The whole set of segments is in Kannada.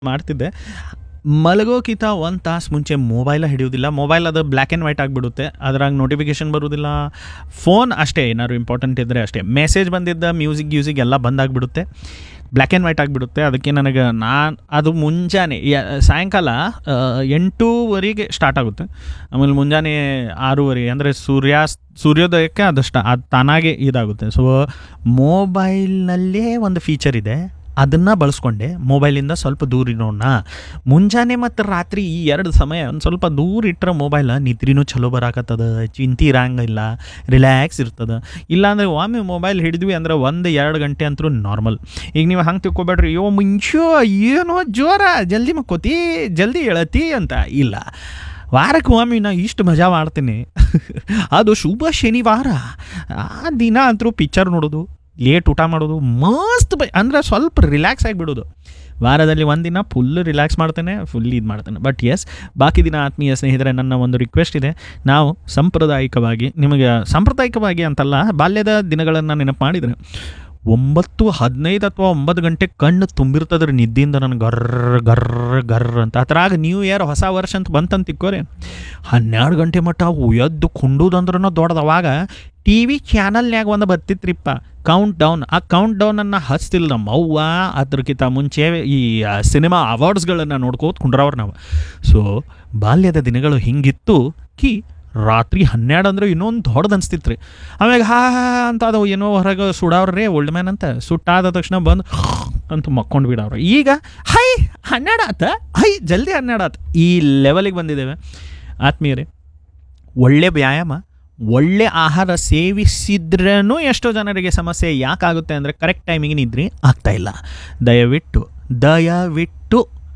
ಮಾಡ್ತಿದ್ದೆ ಮಲಗೋಕ್ಕಿಂತ ಒಂದು ತಾಸು ಮುಂಚೆ ಮೊಬೈಲ ಹಿಡಿಯೋದಿಲ್ಲ ಮೊಬೈಲ್ ಅದು ಬ್ಲ್ಯಾಕ್ ಆ್ಯಂಡ್ ವೈಟ್ ಆಗಿಬಿಡುತ್ತೆ ಅದ್ರಾಗ ನೋಟಿಫಿಕೇಶನ್ ಬರೋದಿಲ್ಲ ಫೋನ್ ಅಷ್ಟೇ ಏನಾದ್ರು ಇಂಪಾರ್ಟೆಂಟ್ ಇದ್ದರೆ ಅಷ್ಟೇ ಮೆಸೇಜ್ ಬಂದಿದ್ದ ಮ್ಯೂಸಿಕ್ ಗ್ಯೂಸಿಕ್ ಎಲ್ಲ ಬಂದಾಗ್ಬಿಡುತ್ತೆ ಬ್ಲ್ಯಾಕ್ ಆ್ಯಂಡ್ ವೈಟ್ ಆಗಿಬಿಡುತ್ತೆ ಅದಕ್ಕೆ ನನಗೆ ನಾನು ಅದು ಮುಂಜಾನೆ ಯ- ಸಾಯಂಕಾಲ ಆ, ಎಂಟೂವರೆಗೆ ಸ್ಟಾರ್ಟ್ ಆಗುತ್ತೆ ಆಮೇಲೆ ಮುಂಜಾನೆ ಆರೂವರೆ ಅಂದರೆ ಸೂರ್ಯಾಸ್ ಸೂರ್ಯೋದಯಕ್ಕೆ ಅದಷ್ಟ ಅದು ತಾನಾಗೆ ಇದಾಗುತ್ತೆ ಸೊ ಮೊಬೈಲ್ನಲ್ಲೇ ಒಂದು ಫೀಚರ್ ಇದೆ ಅದನ್ನು ಬಳಸ್ಕೊಂಡೆ ಮೊಬೈಲಿಂದ ಸ್ವಲ್ಪ ದೂರ ಇರೋಣ ಮುಂಜಾನೆ ಮತ್ತು ರಾತ್ರಿ ಈ ಎರಡು ಸಮಯ ಒಂದು ಸ್ವಲ್ಪ ದೂರ ಇಟ್ಟರೆ ಮೊಬೈಲ ನಿದ್ರಿನೂ ಚಲೋ ಬರಾಕತ್ತದ ಚಿಂತೆ ಇರಂಗಿಲ್ಲ ರಿಲ್ಯಾಕ್ಸ್ ಇರ್ತದ ಇಲ್ಲಾಂದ್ರೆ ಒಮ್ಮೆ ಮೊಬೈಲ್ ಹಿಡಿದ್ವಿ ಅಂದ್ರೆ ಒಂದು ಎರಡು ಗಂಟೆ ಅಂತೂ ನಾರ್ಮಲ್ ಈಗ ನೀವು ಹಂಗೆ ತಿಳ್ಕೊಬೇಡ್ರಿ ಯೋ ಮುಂಚೋ ಏನೋ ಜೋರ ಜಲ್ದಿ ಮಕ್ಕೋತಿ ಜಲ್ದಿ ಹೇಳತಿ ಅಂತ ಇಲ್ಲ ವಾರಕ್ಕೆ ಒಮ್ಮೆ ನಾ ಇಷ್ಟು ಮಜಾ ಮಾಡ್ತೀನಿ ಅದು ಶುಭ ಶನಿವಾರ ಆ ದಿನ ಅಂತರೂ ಪಿಕ್ಚರ್ ನೋಡೋದು ಲೇಟ್ ಊಟ ಮಾಡೋದು ಮಸ್ತ್ ಬೈ ಅಂದರೆ ಸ್ವಲ್ಪ ರಿಲ್ಯಾಕ್ಸ್ ಆಗಿಬಿಡೋದು ವಾರದಲ್ಲಿ ಒಂದಿನ ಫುಲ್ ರಿಲ್ಯಾಕ್ಸ್ ಮಾಡ್ತೇನೆ ಫುಲ್ ಇದು ಮಾಡ್ತೇನೆ ಬಟ್ ಎಸ್ ಬಾಕಿ ದಿನ ಆತ್ಮೀಯ ಸ್ನೇಹಿತರೆ ನನ್ನ ಒಂದು ರಿಕ್ವೆಸ್ಟ್ ಇದೆ ನಾವು ಸಾಂಪ್ರದಾಯಿಕವಾಗಿ ನಿಮಗೆ ಸಾಂಪ್ರದಾಯಿಕವಾಗಿ ಅಂತಲ್ಲ ಬಾಲ್ಯದ ದಿನಗಳನ್ನು ನೆನಪು ಮಾಡಿದರೆ ಒಂಬತ್ತು ಹದಿನೈದು ಅಥವಾ ಒಂಬತ್ತು ಗಂಟೆ ಕಣ್ಣು ತುಂಬಿರ್ತದ್ರಿ ನಿದ್ದೆಯಿಂದ ನನಗೆ ಗರ್ರ ಗರ್ರ ಗರ್ರ ಅಂತ ಅದ್ರಾಗ ನ್ಯೂ ಇಯರ್ ಹೊಸ ವರ್ಷ ಅಂತ ಬಂತಂತ ತಿಕ್ಕೋರಿ ಹನ್ನೆರಡು ಗಂಟೆ ಮಟ್ಟ ಅವು ಎದ್ದು ಕುಂಡುದಂದ್ರೂ ದೊಡ್ಡದು ಅವಾಗ ಟಿ ವಿ ಚಾನಲ್ನ್ಯಾಗ ಒಂದು ಬರ್ತಿತ್ರಿಪ್ಪ ಕೌಂಟ್ ಡೌನ್ ಆ ಕೌಂಟ್ ಡೌನನ್ನು ಹಚ್ತಿಲ್ಲ ನಮ್ಮ ಅವ್ವ ಅದ್ರಕ್ಕಿಂತ ಮುಂಚೆ ಈ ಸಿನಿಮಾ ಅವಾರ್ಡ್ಸ್ಗಳನ್ನು ನೋಡ್ಕೋತ ಕುಂಡ್ರವ್ರು ನಾವು ಸೊ ಬಾಲ್ಯದ ದಿನಗಳು ಹಿಂಗಿತ್ತು ಕಿ ರಾತ್ರಿ ಹನ್ನೆರಡು ಅಂದ್ರೆ ಇನ್ನೊಂದು ದೊಡ್ಡದು ಅನ್ಸ್ತಿತ್ತು ರೀ ಆಮ್ಯಾಗ ಹಾ ಹಾ ಅಂತ ಅದು ಏನೋ ಹೊರಗೆ ಸುಡಾವ್ರಿ ಓಲ್ಡ್ ಮ್ಯಾನ್ ಅಂತ ಸುಟ್ಟಾದ ತಕ್ಷಣ ಬಂದು ಅಂತ ಮಕ್ಕೊಂಡು ಬಿಡವ್ರು ಈಗ ಹೈ ಹನ್ನೆರಡು ಆತ ಹೈ ಜಲ್ದಿ ಹನ್ನೆರಡು ಆತ ಈ ಲೆವೆಲಿಗೆ ಬಂದಿದ್ದೇವೆ ಆತ್ಮೀಯರೇ ಒಳ್ಳೆ ವ್ಯಾಯಾಮ ಒಳ್ಳೆ ಆಹಾರ ಸೇವಿಸಿದ್ರೂ ಎಷ್ಟೋ ಜನರಿಗೆ ಸಮಸ್ಯೆ ಯಾಕಾಗುತ್ತೆ ಅಂದರೆ ಕರೆಕ್ಟ್ ಟೈಮಿಗೆ ನಿದ್ರಿ ಆಗ್ತಾ ಇಲ್ಲ ದಯವಿಟ್ಟು ದಯವಿಟ್ಟು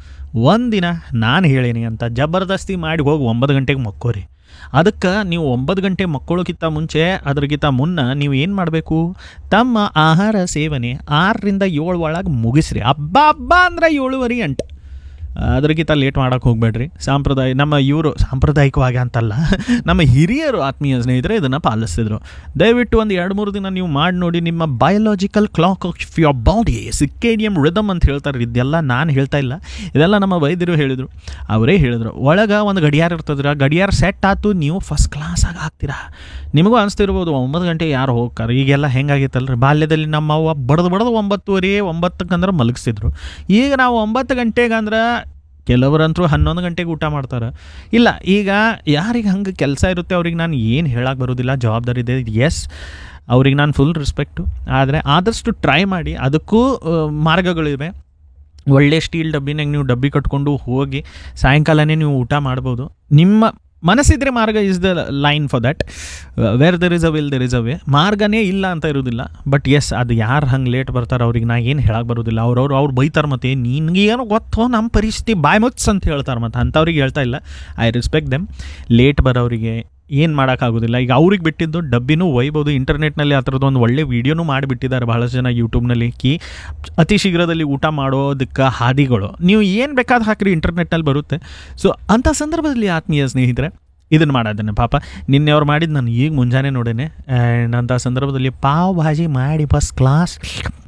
ಒಂದಿನ ನಾನು ಹೇಳೀನಿ ಅಂತ ಜಬರ್ದಸ್ತಿ ಮಾಡಿ ಹೋಗಿ ಒಂಬತ್ತು ಗಂಟೆಗೆ ಮಕ್ಕೋರಿ ಅದಕ್ಕೆ ನೀವು ಒಂಬತ್ತು ಗಂಟೆ ಮಕ್ಕಳಕ್ಕಿಂತ ಮುಂಚೆ ಅದ್ರಗಿಂತ ಮುನ್ನ ನೀವು ಏನು ಮಾಡಬೇಕು ತಮ್ಮ ಆಹಾರ ಸೇವನೆ ಆರರಿಂದ ಏಳು ಒಳಗೆ ಮುಗಿಸ್ರಿ ಹಬ್ಬ ಹಬ್ಬ ಅಂದ್ರೆ ಏಳುವರೆ ಎಂಟು ಅದ್ರಗಿಂತ ಲೇಟ್ ಮಾಡೋಕೆ ಹೋಗಬೇಡ್ರಿ ಸಾಂಪ್ರದಾಯ ನಮ್ಮ ಇವರು ಸಾಂಪ್ರದಾಯಿಕವಾಗಿ ಅಂತಲ್ಲ ನಮ್ಮ ಹಿರಿಯರು ಆತ್ಮೀಯ ಸ್ನೇಹಿತರೆ ಇದನ್ನು ಪಾಲಿಸ್ತಿದ್ರು ದಯವಿಟ್ಟು ಒಂದು ಎರಡು ಮೂರು ದಿನ ನೀವು ಮಾಡಿ ನೋಡಿ ನಿಮ್ಮ biological clock of your body circadian rhythm ಅಂತ ಹೇಳ್ತಾರೆ ಇದೆಲ್ಲ ನಾನು ಹೇಳ್ತಾ ಇಲ್ಲ ಇದೆಲ್ಲ ನಮ್ಮ ವೈದ್ಯರು ಹೇಳಿದರು ಅವರೇ ಹೇಳಿದರು ಒಳಗೆ ಒಂದು ಗಡಿಯಾರ ಇರ್ತದ್ರ ಗಡಿಯಾರ ಸೆಟ್ ಆತು ನೀವು ಫಸ್ಟ್ ಕ್ಲಾಸಾಗಿ ಹಾಕ್ತೀರಾ ನಿಮಗೂ ಅನಿಸ್ತಿರ್ಬೋದು ಒಂಬತ್ತು ಗಂಟೆ ಯಾರು ಹೋಗ್ತಾರೆ ಈಗೆಲ್ಲ ಹೆಂಗಾಗಿತ್ತಲ್ರಿ ಬಾಲ್ಯದಲ್ಲಿ ನಮ್ಮ ಅವ್ವ ಬಡ್ದು ಬಡ್ದು ಒಂಬತ್ತುವರೆ ಒಂಬತ್ತಕ್ಕಂದ್ರೆ ಮಲಗಿಸ್ತಿದ್ರು ಈಗ ನಾವು ಒಂಬತ್ತು ಗಂಟೆಗೆ ಅಂದ್ರೆ ಕೆಲವರಂತರೂ ಹನ್ನೊಂದು ಗಂಟೆಗೆ ಊಟ ಮಾಡ್ತಾರೆ ಇಲ್ಲ ಈಗ ಯಾರಿಗೆ ಹಂಗೆ ಕೆಲಸ ಇರುತ್ತೆ ಅವ್ರಿಗೆ ನಾನು ಏನು ಹೇಳಕ್ಕೆ ಬರೋದಿಲ್ಲ ಜವಾಬ್ದಾರಿ ಇದೆ ಎಸ್ ಅವ್ರಿಗೆ ನಾನು ಫುಲ್ ರೆಸ್ಪೆಕ್ಟು ಆದರೆ ಆದಷ್ಟು ಟ್ರೈ ಮಾಡಿ ಅದಕ್ಕೂ ಆ, ಮಾರ್ಗಗಳಿವೆ ಒಳ್ಳೆ ಸ್ಟೀಲ್ ಡಬ್ಬಿನಾಗ ನೀವು ಡಬ್ಬಿ ಕಟ್ಕೊಂಡು ಹೋಗಿ ಸಾಯಂಕಾಲನೇ ನೀವು ಊಟ ಮಾಡ್ಬೋದು ನಿಮ್ಮ ಮನಸ್ಸಿದ್ರೆ ಮಾರ್ಗ is the line for that where there is a will there is a way ಮಾರ್ಗನೇ ಇಲ್ಲ ಅಂತ ಇರೋದಿಲ್ಲ ಬಟ್ ಎಸ್ ಅದು ಯಾರು ಹಂಗೆ ಲೇಟ್ ಬರ್ತಾರೆ ಅವ್ರಿಗೆ ನಾ ಏನು ಹೇಳಕ್ಕೆ ಬರೋದಿಲ್ಲ ಅವ್ರವ್ರು ಅವ್ರು ಬೈತಾರೆ ಮತ್ತೆ ನಿನ್ಗೆ ಏನೋ ಗೊತ್ತೋ ನಮ್ಮ ಪರಿಸ್ಥಿತಿ ಬಾಯ್ ಮುಚ್ಚ ಅಂತ ಹೇಳ್ತಾರೆ ಮತ್ತು ಅಂಥವ್ರಿಗೆ ಹೇಳ್ತಾ ಇಲ್ಲ ಐ ರೆಸ್ಪೆಕ್ಟ್ ದೆಮ್ ಲೇಟ್ ಬರೋರಿಗೆ ಏನು ಮಾಡೋಕ್ಕಾಗೋದಿಲ್ಲ ಈಗ ಅವ್ರಿಗೆ ಬಿಟ್ಟಿದ್ದು ಡಬ್ಬಿನೂ ಒಯ್ಬೋದು ಇಂಟರ್ನೆಟ್ನಲ್ಲಿ ಆ ಥರದ್ದು ಒಂದು ಒಳ್ಳೆ ವೀಡಿಯೋನೂ ಮಾಡಿಬಿಟ್ಟಿದ್ದಾರೆ ಬಹಳಷ್ಟು ಜನ ಯೂಟ್ಯೂಬ್ನಲ್ಲಿ ಕಿ ಅತಿ ಶೀಘ್ರದಲ್ಲಿ ಊಟ ಮಾಡೋದಕ್ಕೆ ಹಾದಿಗಳು ನೀವು ಏನು ಬೇಕಾದ ಹಾಕ್ರಿ ಇಂಟರ್ನೆಟ್ನಲ್ಲಿ ಬರುತ್ತೆ ಸೊ ಅಂಥ ಸಂದರ್ಭದಲ್ಲಿ ಆತ್ಮೀಯ ಸ್ನೇಹಿತರೆ ಇದನ್ನು ಮಾಡೋದನ್ನು ಪಾಪ ನಿನ್ನೆ ಅವ್ರು ಮಾಡಿದ್ದು ನಾನು ಈಗ ಮುಂಜಾನೆ ನೋಡೇನೆ ಆ್ಯಂಡ್ ಅಂಥ ಸಂದರ್ಭದಲ್ಲಿ ಪಾವ್ ಭಾಜಿ ಮಾಡಿ ಫಸ್ಟ್ ಕ್ಲಾಸ್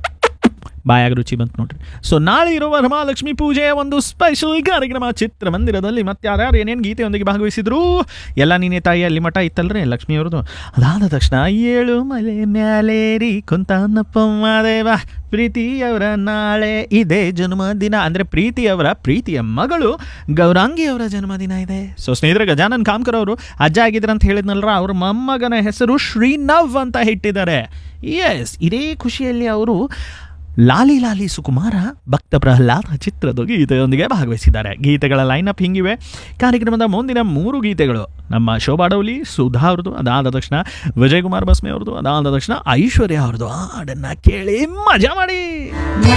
ಬಾಯಾಗ ರುಚಿ ಬಂತು ನೋಡ್ರಿ ಸೊ ನಾಳೆ ಇರುವ ವರಮಹಾಲಕ್ಷ್ಮಿ ಪೂಜೆಯ ಒಂದು ಸ್ಪೆಷಲ್ ಕಾರ್ಯಕ್ರಮ ಚಿತ್ರಮಂದಿರದಲ್ಲಿ ಮತ್ತೆ ಯಾರ್ಯಾರು ಏನೇನು ಗೀತೆಯೊಂದಿಗೆ ಭಾಗವಹಿಸಿದ್ರು ಎಲ್ಲ ನೀನೇ ತಾಯಿ ಅಲ್ಲಿ ಮಠ ಇತ್ತಲ್ರಿ ಲಕ್ಷ್ಮಿಯವ್ರದ್ದು ಅದಾದ ತಕ್ಷಣ ಏಳು ಮಲೆ ಮ್ಯಾಲೇರಿ ಕುಂತಾನಪ್ಪ ಮಾದೇವ ಪ್ರೀತಿಯವರ ನಾಳೆ ಇದೇ ಜನ್ಮದಿನ ಅಂದರೆ ಪ್ರೀತಿಯವರ ಪ್ರೀತಿಯ ಮಗಳು ಗೌರಾಂಗಿಯವರ ಜನ್ಮದಿನ ಇದೆ ಸೊ ಸ್ನೇಹಿತರೆ ಗಜಾನನ್ ಕಾಮ್ಕರ್ ಅವರು ಅಜ್ಜ ಆಗಿದ್ರು ಅಂತ ಹೇಳಿದ್ನಲ್ರ ಅವ್ರ ಮೊಮ್ಮಗನ ಹೆಸರು ಶ್ರೀನವ್ ಅಂತ ಇಟ್ಟಿದ್ದಾರೆ ಎಸ್ ಇದೇ ಖುಷಿಯಲ್ಲಿ ಅವರು ಲಾಲಿ ಲಾಲಿ ಸುಕುಮಾರ ಭಕ್ತ ಪ್ರಹ್ಲಾದ ಚಿತ್ರದ ಗೀತೆಯೊಂದಿಗೆ ಭಾಗವಹಿಸಿದ್ದಾರೆ ಗೀತೆಗಳ ಲೈನಪ್ ಹಿಂಗಿವೆ ಕಾರ್ಯಕ್ರಮದ ಮುಂದಿನ ಮೂರು ಗೀತೆಗಳು ನಮ್ಮ ಶೋಭಾ ಡೌಲಿ ಸುಧಾ ಅವ್ರದ್ದು ಅದಾದ ತಕ್ಷಣ ವಿಜಯ್ ಕುಮಾರ್ ಬಸ್ಮೆ ಅವ್ರದ್ದು ಅದಾದ ತಕ್ಷಣ ಐಶ್ವರ್ಯ ಅವ್ರದ್ದು ಹಾಡನ್ನು ಕೇಳಿ ಮಜಾ ಮಾಡಿ